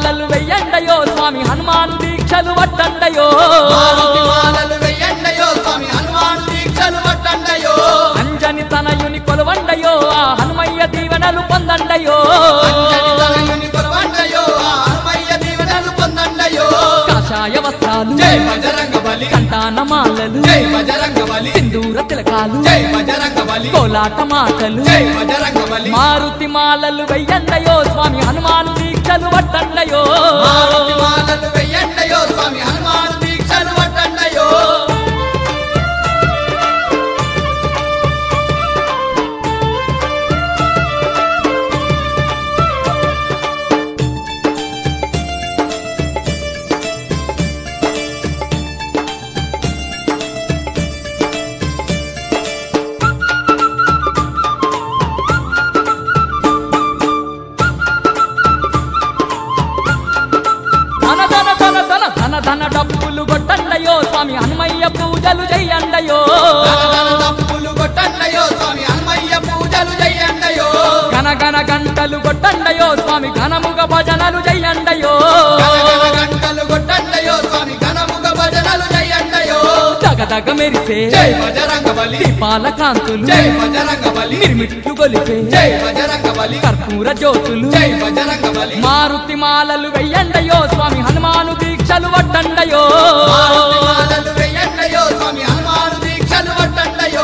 మాలలు వెయ్యండయో స్వామి హనుమాను దీక్షలు వడ్డండయో మారుతి మాలలు వెయ్యండయో స్వామి హనుమాన్ దీక్షలు పట్టండయో అంజని తనయుని కొలవండయో ఆ హనుమయ్య దీవెనలు పొందండయో అంజని తనయుని కొలవండయో ఆ హనుమయ్య దీవెనలు పొందండయో కాషాయ వస్త్రాలు జై బజరంగ బలి కంటాన మాలలు జై బజరంగ బలి సింధూర తిలకాలు జై బజరంగ బలి కోలాట మాటలు జై బజరంగ బలి మారుతి మాలలు వెయ్యండయో స్వామి హనుమాను దీక్షలు వడ్డండయో మారుతి మాలలు వెయ్యండయో స్వామి హనుమాన్ దీక్షలు పట్టండయో ధన ధన ధన ధన ధన ధన డప్పులు కొట్టండయో స్వామి హనుమయ్య పూజలు చెయ్యండయో ధన తప్పులు కొట్టండయో స్వామి హనుమయ్య పూజలు చెయ్యండయో గన గన గంటలు కొట్టండయో స్వామి ఘనముగ భజనలు చెయ్యండయో గనగన గంటలు కొట్టండయో స్వామి ఘనముగ భజనలు చెయ్యండయో దగదగ మెరిసే జై బజరంగ బలి దీపాల కాంతులు జై బజరంగ బలి మిరుమిట్లు గొలిపే జై బజరంగ బలి కర్పూర జ్యోతులు జై బజరంగ బలి మారుతి మాలలు వెయ్యండయో స్వామి హనుమాను దీక్షలు వడ్డండయో మారుతి మాలలు వెయ్యండయో స్వామి హనుమాన్ దీక్షలు పట్టండయో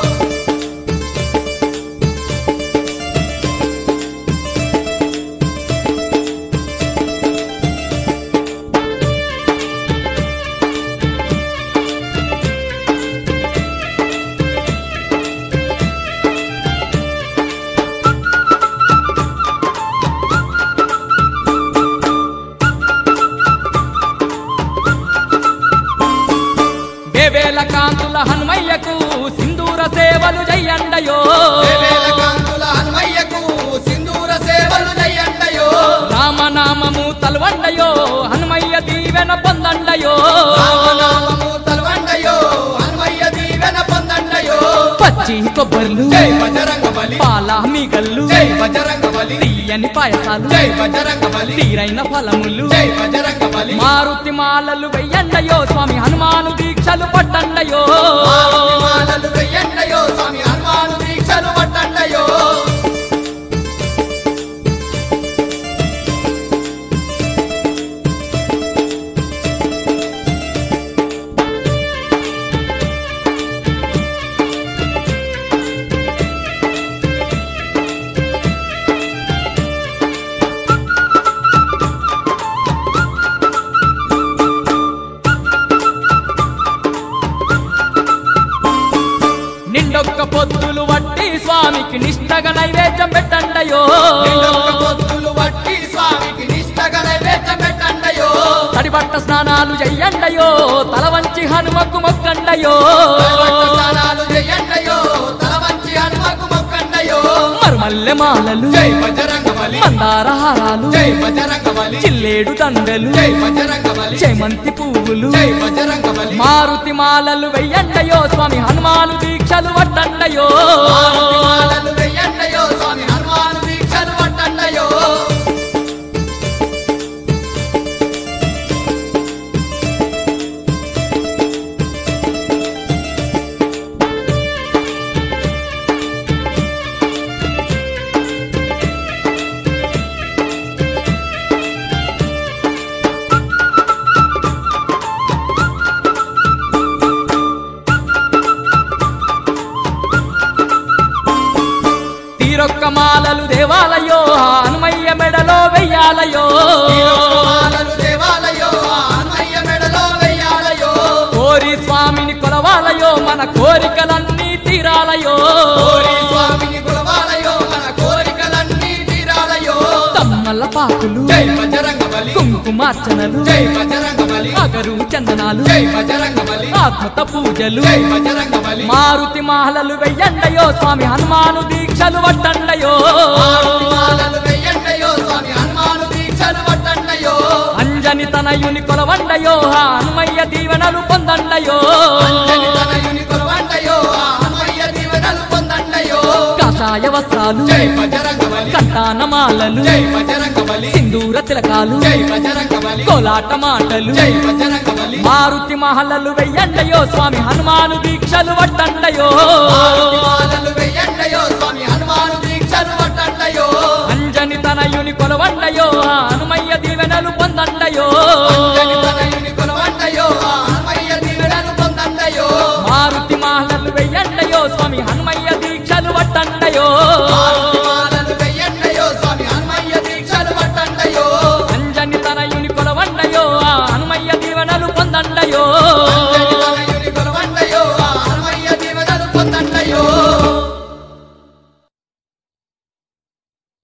దేవేల కాంతుల హనుమయ్యకు సింధూర సేవలు చెయ్యండయో దేవేల కాంతుల హనుమయ్యకు సింధూర సేవలు చెయ్యండయో రామనామము తలవండయో హనుమయ్య దీవెన పొందండయో రామనామము తలవండయో హనుమయ్య దీవెన పొందండయో పచ్చి కొబ్బర్లు జై బజరంగ బలి పాల మీగల్లు జై బజరంగ బలి తీయని పాయసాలు జై బజరంగ బలి తీరైన ఫలములు జై బజరంగ బలి మారుతి మాలలు వెయ్యండయో స్వామి హనుమాను దీక్షలు పట్టండయో మారుతి మాలలు వెయ్యండయో స్వామి హనుమాను దీక్షలు పట్టండయో నిండొక్క పొద్దులు వట్టి స్వామికి నిష్టగా నైవేద్యం పెట్టండయో నిండొక్క పొత్తులు వట్టి స్వామికి నిష్టగా నైవేద్యం పెట్టండయో తడిబట్ట స్నానాలు చెయ్యండయో తల వంచి హనుమకు మొక్కండయో తలవట్ట స్నానాలు చెయ్యండయో తల వంచి హనుమకు మొక్కండయో మరుమల్లె మాలలు జై బజరంగ బలి మందార హారాలు జై బజరంగ బలి చిల్లేడు దండలు జై బజరంగ బలి చేమంతి పువ్వులు జై బజరంగ బలి మారుతి మాలలు వెయ్యండయో స్వామి హనుమాను దీక్షలు వడ్డండయో మారుతి మాలలు వెయ్యండయో స్వామి హనుమాను దీక్షలు పట్టండయో తీరొక్క మాలలు దేవాలయో హనుమయ్య మెడలో వెయ్యాలయో మాలలు దేవాలయో ఆ హనుమయ్య మెడలో వెయ్యాలయో కోరి స్వామిని కొలవాలయో మన కోరికలన్నీ తీరాలయో కోరి స్వామిని కొలవాలయో మన కోరికలన్నీ తీరాలయో తమ్మల పాకులు జై బజరంగ బలి కుంకుమార్చనలు జై బజరంగ బలి అగరు చందనాలు జై బజరంగ బలి ఆత్మత పూజలు జై బజరంగ బలి మారుతి మాలలు వెయ్యండయో స్వామి హనుమాను దీక్షలు వడ్డండయో మారుతి మాలలు వెయ్యండయో స్వామి హనుమాను దీక్షలు పట్టండయో అంజని తనయుని కొలవండయో ఆ హనుమయ్య దీవెనలు పొందండయో అంజని తనయుని కొలవండయో ఆ హనుమయ్య దీవెనలు పొందండయో కాషాయ వస్త్రాలు జై బజరంగబలి కంటానమాలలు జై బజరంగబలి సింధూర తిలకాలు జై బజరంగబలి కోలాట మాటలు జై బజరంగబలి మారుతి మహలలు వెయ్యండయో స్వామి హనుమాను దీక్షలు వడ్డండయో మారుతి మాలలు వెయ్యండయో స్వామి హనుమాను దీక్షలు పట్టండయో అంజని తనయుని కొలవండయో ఆ హనుమయ్య దీవెనలు పొందండయో అంజని తనయుని కొలవండయో ఆ హనుమయ్య దీవెనలు పొందండయో మారుతి మహలలు వెయ్యండయో స్వామి హనుమయ్య దీక్షలు వడ్డండయో మారుతి